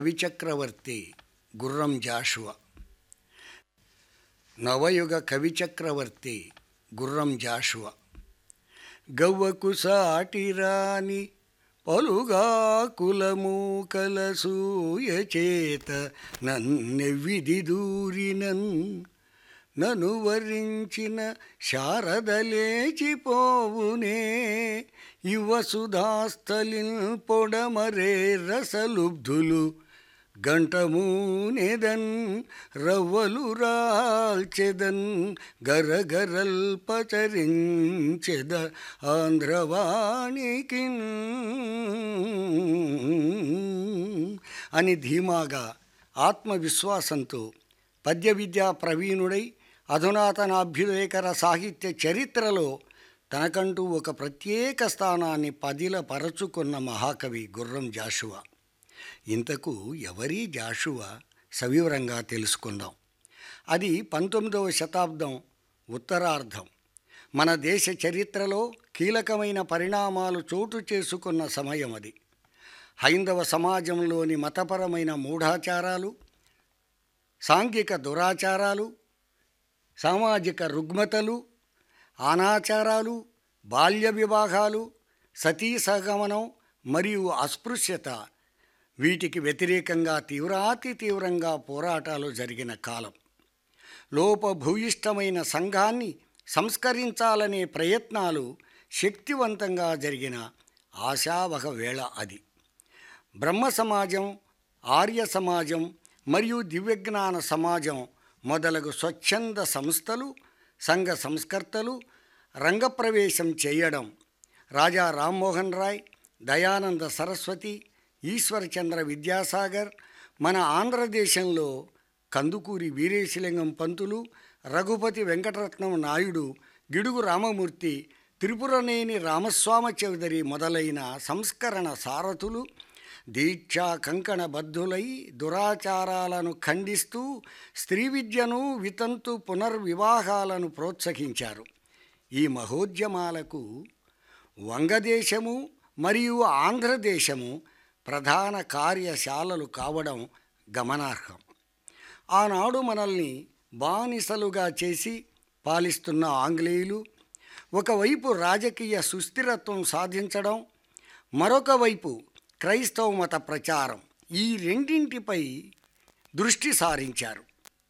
కవిచక్రవర్తి గుర్రం జాషువా నవయుగ కవిచక్రవర్తి గుర్రం జాషువా గవ్వకు సాటిరాని పలుగా కులము కలసూయ చేత నన్నెవ్విది దూరినన్ నను వరించిన శారద లేచిపోవునే యువ సుధాస్థలిన్ పొడమరే రసలుబ్ధులు గంటమూనెదన్ రవ్వలు రాల్చెదన్ గరగరల్పచరించెద ఆంధ్రవాణికి అని ధీమాగా ఆత్మవిశ్వాసంతో పద్య విద్యా ప్రవీణుడై అధునాతన అభ్యుదయకర సాహిత్య చరిత్రలో తనకంటూ ఒక ప్రత్యేక స్థానాన్ని పదిలపరచుకున్న మహాకవి గుర్రం జాషువా ఇంతకు ఎవరి జాషువా సవివరంగా తెలుసుకుందాం అది పంతొమ్మిదవ శతాబ్దం ఉత్తరార్ధం మన దేశ చరిత్రలో కీలకమైన పరిణామాలు చోటు చేసుకున్న సమయం అది హైందవ సమాజంలోని మతపరమైన మూఢాచారాలు సాంఘిక దురాచారాలు సామాజిక రుగ్మతలు అనాచారాలు బాల్య వివాహాలు సతీ సహగమనం మరియు అస్పృశ్యత వీటికి వ్యతిరేకంగా తీవ్రాతి తీవ్రంగా పోరాటాలు జరిగిన కాలం లోపభూయిష్టమైన సంఘాన్ని సంస్కరించాలనే ప్రయత్నాలు శక్తివంతంగా జరిగిన ఆశావహ వేళ అది బ్రహ్మ సమాజం ఆర్య సమాజం మరియు దివ్యజ్ఞాన సమాజం మొదలగు స్వచ్ఛంద సంస్థలు సంఘ సంస్కర్తలు రంగప్రవేశం చేయడం రాజా రామ్మోహన్ రాయ్ దయానంద సరస్వతి ఈశ్వరచంద్ర విద్యాసాగర్ మన ఆంధ్రదేశంలో కందుకూరి వీరేశలింగం పంతులు రఘుపతి వెంకటరత్నం నాయుడు గిడుగు రామమూర్తి త్రిపురనేని రామస్వామి చౌదరి మొదలైన సంస్కరణ సారథులు దీక్షా కంకణ బద్ధులై దురాచారాలను ఖండిస్తూ స్త్రీ విద్యను వితంతు పునర్వివాహాలను ప్రోత్సహించారు ఈ మహోద్యమాలకు వంగదేశము మరియు ఆంధ్రదేశము ప్రధాన కార్యశాలలు కావడం గమనార్హం ఆనాడు మనల్ని బానిసలుగా చేసి పాలిస్తున్న ఆంగ్లేయులు ఒకవైపు రాజకీయ సుస్థిరత్వం సాధించడం మరొక వైపు క్రైస్తవ మత ప్రచారం ఈ రెండింటిపై దృష్టి సారించారు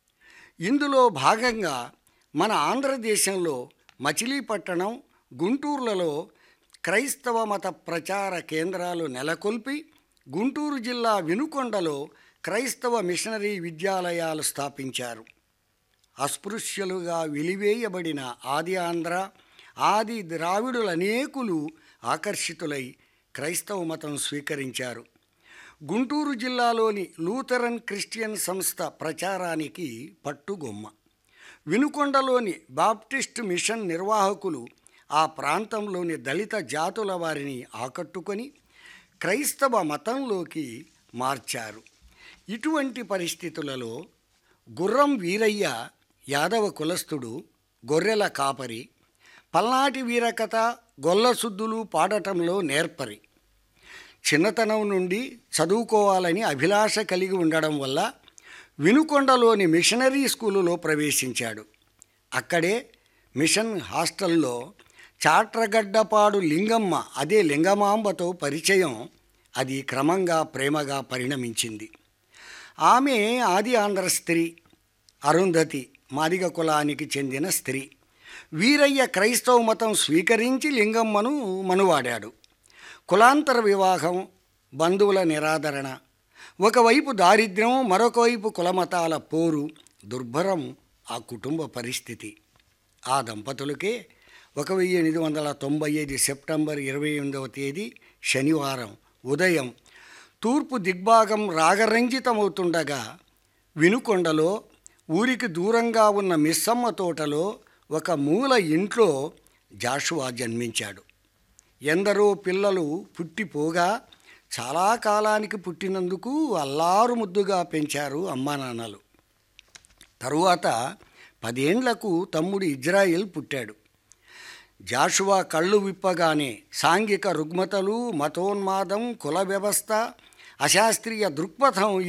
ఇందులో భాగంగా మన ఆంధ్రదేశంలో మచిలీపట్టణం గుంటూరులలో క్రైస్తవ మత ప్రచార కేంద్రాలు నెలకొల్పి గుంటూరు జిల్లా వినుకొండలో క్రైస్తవ మిషనరీ విద్యాలయాలు స్థాపించారు అస్పృశ్యులుగా వెలివేయబడిన ఆది ఆంధ్ర ఆది ద్రావిడులనేకులు ఆకర్షితులై క్రైస్తవ మతం స్వీకరించారు గుంటూరు జిల్లాలోని లూథరన్ క్రిస్టియన్ సంస్థ ప్రచారానికి పట్టుగొమ్మ వినుకొండలోని బాప్టిస్ట్ మిషన్ నిర్వాహకులు ఆ ప్రాంతంలోని దళిత జాతుల వారిని ఆకట్టుకొని క్రైస్తవ మతంలోకి మార్చారు ఇటువంటి పరిస్థితులలో గుర్రం వీరయ్య యాదవ కులస్థుడు గొర్రెల కాపరి పల్నాటి వీరకథ గొల్లసుద్దులు పాడటంలో నేర్పరి చిన్నతనం నుండి చదువుకోవాలని అభిలాష కలిగి ఉండడం వల్ల వినుకొండలోని మిషనరీ స్కూలులో ప్రవేశించాడు అక్కడే మిషన్ హాస్టల్లో చాట్రగడ్డపాడు లింగమ్మ అదే లింగమాంబతో పరిచయం అది క్రమంగా ప్రేమగా పరిణమించింది ఆమె ఆది ఆంధ్ర స్త్రీ అరుంధతి మాదిగ కులానికి చెందిన స్త్రీ వీరయ్య క్రైస్తవ మతం స్వీకరించి లింగమ్మను మనువాడాడు కులాంతర వివాహం బంధువుల నిరాదరణ ఒకవైపు దారిద్ర్యం మరొకవైపు కులమతాల పోరు దుర్భరం ఆ కుటుంబ పరిస్థితి ఆ దంపతులకే ఒక వెయ్యి ఎనిమిది వందల తొంభై ఐదు సెప్టెంబర్ ఇరవై ఎనిమిదవ తేదీ శనివారం ఉదయం తూర్పు దిగ్భాగం రాగరంజితమవుతుండగా వినుకొండలో ఊరికి దూరంగా ఉన్న మిస్సమ్మ తోటలో ఒక మూల ఇంట్లో జాషువా జన్మించాడు ఎందరో పిల్లలు పుట్టిపోగా చాలా కాలానికి పుట్టినందుకు అల్లారు ముద్దుగా పెంచారు అమ్మా నాన్నలు తరువాత పదేండ్లకు తమ్ముడు ఇజ్రాయిల్ పుట్టాడు జాషువా కళ్ళు విప్పగానే సాంఘిక రుగ్మతలు మతోన్మాదం కుల వ్యవస్థ అశాస్త్రీయ దృక్పథం